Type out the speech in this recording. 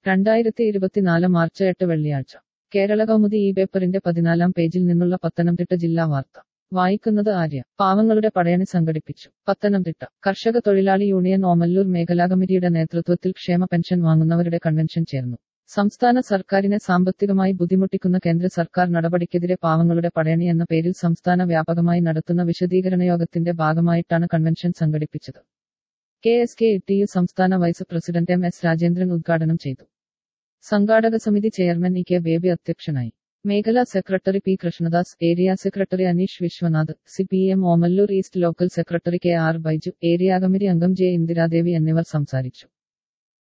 രണ്ടായിരത്തി ഇരുപത്തിനാല് മാർച്ച് എട്ട് വെള്ളിയാഴ്ച കേരള കൗമുദി ഈ പേപ്പറിന്റെ പതിനാലാം പേജിൽ നിന്നുള്ള പത്തനംതിട്ട ജില്ലാ വാർത്ത വായിക്കുന്നത് ആര്യ പാവങ്ങളുടെ പടയണി സംഘടിപ്പിച്ചു പത്തനംതിട്ട കർഷക തൊഴിലാളി യൂണിയൻ ഓമല്ലൂർ മേഖലാ കമ്മിറ്റിയുടെ നേതൃത്വത്തിൽ ക്ഷേമ പെൻഷൻ വാങ്ങുന്നവരുടെ കൺവെൻഷൻ ചേർന്നു സംസ്ഥാന സർക്കാരിനെ സാമ്പത്തികമായി ബുദ്ധിമുട്ടിക്കുന്ന കേന്ദ്ര സർക്കാർ നടപടിക്കെതിരെ പാവങ്ങളുടെ പടയണി എന്ന പേരിൽ സംസ്ഥാന വ്യാപകമായി നടത്തുന്ന വിശദീകരണ യോഗത്തിന്റെ ഭാഗമായിട്ടാണ് കൺവെൻഷൻ സംഘടിപ്പിച്ചത് K S K T U സംസ്ഥാന vice president M S Rajendran ഉദ്ഘാടനം ചെയ്തു സംഘാടക സമിതി ചെയർമാൻ ഇ കെ ബേബി അധ്യക്ഷനായി മേഖലാ secretary P Krishnadas area secretary Aneesh Viswanath C P M Omallur east local secretary K R Baiju area committee അംഗം ജെ ഇന്ദിരാദേവി എന്നിവർ സംസാരിച്ചു